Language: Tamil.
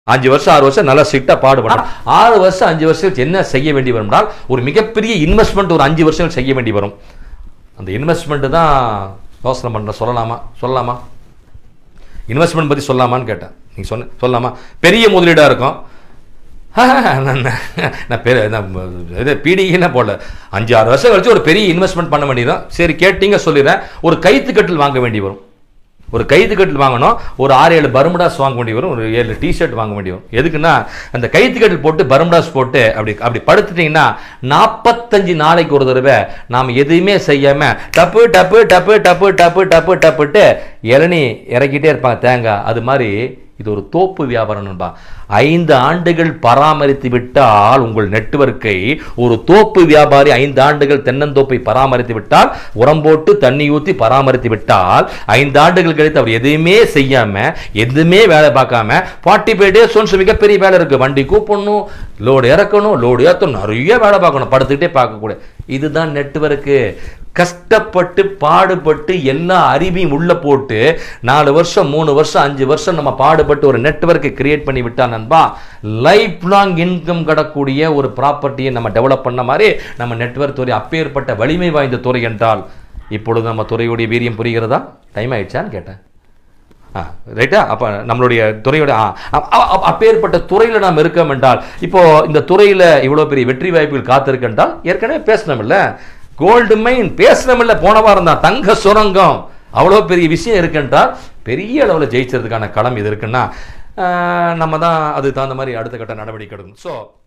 அஞ்சு வருஷம் ஆறு வருஷம் நல்லா ஸ்ட்ரிக்டா பாடுபடும் ஆறு வருஷம் அஞ்சு வருஷம் என்ன செய்ய வேண்டி வரும்னால் ஒரு மிகப்பெரிய இன்வெஸ்ட்மெண்ட் ஒரு அஞ்சு வருஷம் செய்ய வேண்டி வரும் அந்த இன்வெஸ்ட்மெண்ட் தான் யோசனை பண்ற சொல்லலாமா சொல்லலாமா இன்வெஸ்ட்மெண்ட் பத்தி சொல்லலாமான்னு கேட்டேன் நீங்க சொன்ன சொல்லலாமா பெரிய முதலீடா இருக்கும் நான் நான் பெரிய நான் இது பிடிஇன்னு போடல அஞ்சு ஆறு வருஷம் கழிச்சு ஒரு பெரிய இன்வெஸ்ட்மெண்ட் பண்ண வேண்டியதான் சரி கேட்டீங்க சொல்லிடுறேன் ஒரு கைத்து கட்டில் வாங்க வேண்டி வரும் ஒரு கைத்து கட்டில் வாங்கணும் ஒரு ஆறு ஏழு பர்முடாஸ் வாங்க வேண்டி வரும் ஒரு ஏழு டிஷர்ட் வாங்க வேண்டி வரும் எதுக்குன்னா அந்த கைத்து கட்டில் போட்டு பர்முடாஸ் போட்டு அப்படி அப்படி படுத்துட்டீங்கன்னா நாற்பத்தஞ்சு நாளைக்கு ஒரு தடவை நாம் எதுவுமே செய்யாம டப்பு டப்பு டப்பு டப்பு டப்பு டப்பு டப்புட்டு இளநீ இறக்கிட்டே இருப்பாங்க தேங்காய் அது மாதிரி இது ஒரு தோப்பு வியாபாரம் நண்பா ஐந்து ஆண்டுகள் பராமரித்து விட்டால் உங்கள் நெட்வொர்க்கை ஒரு தோப்பு வியாபாரி ஐந்து ஆண்டுகள் தென்னந்தோப்பை பராமரித்து விட்டால் உரம் போட்டு தண்ணி ஊற்றி பராமரித்து விட்டால் ஐந்து ஆண்டுகள் கழித்து அவர் எதுவுமே செய்யாம எதுவுமே வேலை பார்க்காம ஃபார்ட்டி ஃபைவ் டேஸ் ஒன்ஸ் மிகப்பெரிய வேலை இருக்கு வண்டி கூப்பிடணும் லோடு இறக்கணும் லோடு ஏற்றணும் நிறைய வேலை பார்க்கணும் படுத்துக்கிட்டே பார்க்கக்கூடாது இதுதான் நெட்வொர்க்கு கஷ்டப்பட்டு பாடுபட்டு எல்லா அறிவையும் உள்ள போட்டு நாலு வருஷம் மூணு வருஷம் அஞ்சு வருஷம் நம்ம பாடுபட்டு ஒரு நெட்வொர்க்கை கிரியேட் பண்ணி விட்டா நண்பா லைஃப் லாங் இன்கம் கிடக்கூடிய ஒரு ப்ராப்பர்ட்டியை நம்ம டெவலப் பண்ண மாதிரி நம்ம நெட்வொர்க் துறை அப்பேற்பட்ட வலிமை வாய்ந்த துறை என்றால் இப்பொழுது நம்ம துறையுடைய வீரியம் புரிகிறதா டைம் ஆயிடுச்சான்னு கேட்டேன் ஆ ரைட்டா அப்போ நம்மளுடைய துறையோட ஆ, அ- அ- அ- அப்பேற்பட்ட துறையில் நாம் இருக்கோம் என்றால் இப்போ இந்த துறையில் இவ்வளோ பெரிய வெற்றி வாய்ப்புகள் காத்திருக்கின்றால் ஏற்கனவே பேசணும்ல கோல்டு மைன் பேசணுமில்ல போன வாரம் தான் தங்க சுரங்கம் அவ்வளோ பெரிய விஷயம் இருக்குன்றால் பெரிய அளவில் ஜெயிச்சதுக்கான களம் இது இருக்குன்னா ஆ, நம்ம தான் அதுக்கு தகுந்த மாதிரி அடுத்த கட்ட நடவடிக்கை எடுக்கணும் ஸோ